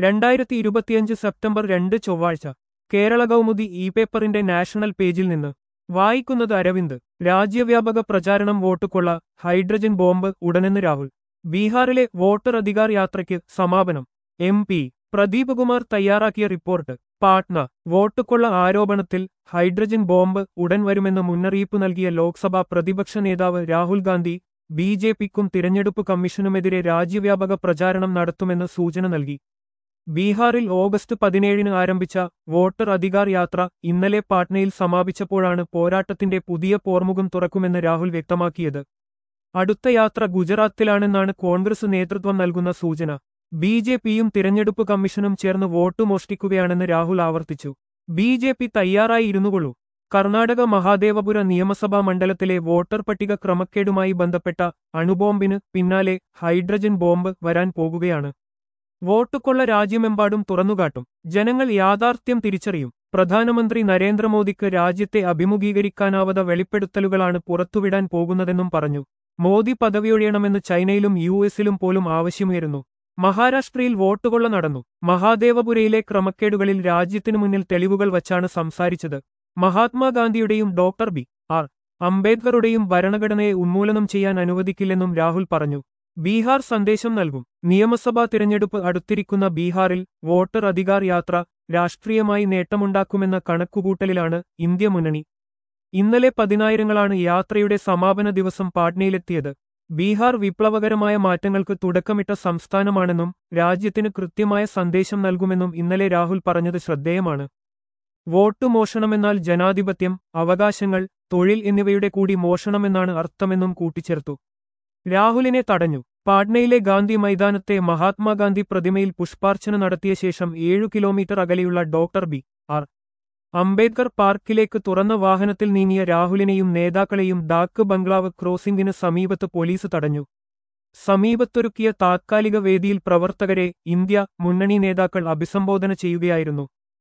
രണ്ടായിരത്തി ഇരുപത്തിയഞ്ച് സെപ്റ്റംബർ രണ്ട് ചൊവ്വാഴ്ച കേരള കൗമുദി ഇ പേപ്പറിന്റെ നാഷണൽ പേജിൽ നിന്ന് വായിക്കുന്നത് അരവിന്ദ് രാജ്യവ്യാപക പ്രചാരണം വോട്ടുകൊള്ള ഹൈഡ്രജൻ ബോംബ് ഉടനെന്ന് രാഹുൽ ബീഹാറിലെ വോട്ടർ അധികാർ യാത്രയ്ക്ക് സമാപനം എം പി പ്രദീപ് കുമാർ തയ്യാറാക്കിയ റിപ്പോർട്ട് പാട്ന വോട്ടുകൊള്ള ആരോപണത്തിൽ ഹൈഡ്രജൻ ബോംബ് ഉടൻ വരുമെന്ന് മുന്നറിയിപ്പ് നൽകിയ ലോക്സഭാ പ്രതിപക്ഷ നേതാവ് രാഹുൽ ഗാന്ധി ബി ജെ പിക്കും തിരഞ്ഞെടുപ്പ് കമ്മീഷനുമെതിരെ രാജ്യവ്യാപക പ്രചാരണം നടത്തുമെന്ന് സൂചന നൽകി ബീഹാറിൽ ഓഗസ്റ്റ് പതിനേഴിന് ആരംഭിച്ച വോട്ടർ അധികാർ യാത്ര ഇന്നലെ പാട്നയിൽ സമാപിച്ചപ്പോഴാണ് പോരാട്ടത്തിന്റെ പുതിയ പോർമുഖം തുറക്കുമെന്ന് രാഹുൽ വ്യക്തമാക്കിയത് അടുത്ത യാത്ര ഗുജറാത്തിലാണെന്നാണ് കോൺഗ്രസ് നേതൃത്വം നൽകുന്ന സൂചന ബി ജെ പിയും തിരഞ്ഞെടുപ്പ് കമ്മീഷനും ചേർന്ന് വോട്ട് മോഷ്ടിക്കുകയാണെന്ന് രാഹുൽ ആവർത്തിച്ചു ബി ജെ പി തയ്യാറായി ഇരുന്നുകൊള്ളൂ കർണാടക മഹാദേവപുര നിയമസഭാ മണ്ഡലത്തിലെ വോട്ടർ പട്ടിക ക്രമക്കേടുമായി ബന്ധപ്പെട്ട അണുബോംബിന് പിന്നാലെ ഹൈഡ്രജൻ ബോംബ് വരാൻ പോകുകയാണ് വോട്ടുകൊള്ള രാജ്യമെമ്പാടും തുറന്നുകാട്ടും ജനങ്ങൾ യാഥാർത്ഥ്യം തിരിച്ചറിയും പ്രധാനമന്ത്രി നരേന്ദ്രമോദിക്ക് രാജ്യത്തെ അഭിമുഖീകരിക്കാനാവത വെളിപ്പെടുത്തലുകളാണ് പുറത്തുവിടാൻ പോകുന്നതെന്നും പറഞ്ഞു മോദി പദവിയൊഴിയണമെന്ന് ചൈനയിലും യു എസിലും പോലും ആവശ്യമുയരുന്നു മഹാരാഷ്ട്രയിൽ വോട്ടുകൊള്ള നടന്നു മഹാദേവപുരയിലെ ക്രമക്കേടുകളിൽ രാജ്യത്തിനു മുന്നിൽ തെളിവുകൾ വച്ചാണ് സംസാരിച്ചത് മഹാത്മാഗാന്ധിയുടെയും ഡോക്ടർ ബി ആർ അംബേദ്കറുടെയും ഭരണഘടനയെ ഉന്മൂലനം ചെയ്യാൻ അനുവദിക്കില്ലെന്നും രാഹുൽ പറഞ്ഞു ബീഹാർ സന്ദേശം നൽകും നിയമസഭാ തിരഞ്ഞെടുപ്പ് അടുത്തിരിക്കുന്ന ബീഹാറിൽ വോട്ടർ അധികാർ യാത്ര രാഷ്ട്രീയമായി നേട്ടമുണ്ടാക്കുമെന്ന കണക്കുകൂട്ടലിലാണ് ഇന്ത്യ മുന്നണി ഇന്നലെ പതിനായിരങ്ങളാണ് യാത്രയുടെ സമാപന ദിവസം പാട്നയിലെത്തിയത് ബീഹാർ വിപ്ലവകരമായ മാറ്റങ്ങൾക്ക് തുടക്കമിട്ട സംസ്ഥാനമാണെന്നും രാജ്യത്തിന് കൃത്യമായ സന്ദേശം നൽകുമെന്നും ഇന്നലെ രാഹുൽ പറഞ്ഞത് ശ്രദ്ധേയമാണ് വോട്ട് മോഷണമെന്നാൽ ജനാധിപത്യം അവകാശങ്ങൾ തൊഴിൽ എന്നിവയുടെ കൂടി മോഷണമെന്നാണ് അർത്ഥമെന്നും കൂട്ടിച്ചേർത്തു രാഹുലിനെ തടഞ്ഞു പാട്നയിലെ ഗാന്ധി മൈതാനത്തെ മഹാത്മാഗാന്ധി പ്രതിമയിൽ പുഷ്പാർച്ചന നടത്തിയ ശേഷം ഏഴു കിലോമീറ്റർ അകലെയുള്ള ഡോക്ടർ ബി ആർ അംബേദ്കർ പാർക്കിലേക്ക് തുറന്ന വാഹനത്തിൽ നീങ്ങിയ രാഹുലിനെയും നേതാക്കളെയും ഡാക്ക് ബംഗ്ലാവ് ക്രോസിംഗിന് സമീപത്ത് പോലീസ് തടഞ്ഞു സമീപത്തൊരുക്കിയ താത്കാലിക വേദിയിൽ പ്രവർത്തകരെ ഇന്ത്യ മുന്നണി നേതാക്കൾ അഭിസംബോധന ചെയ്യുകയായിരുന്നു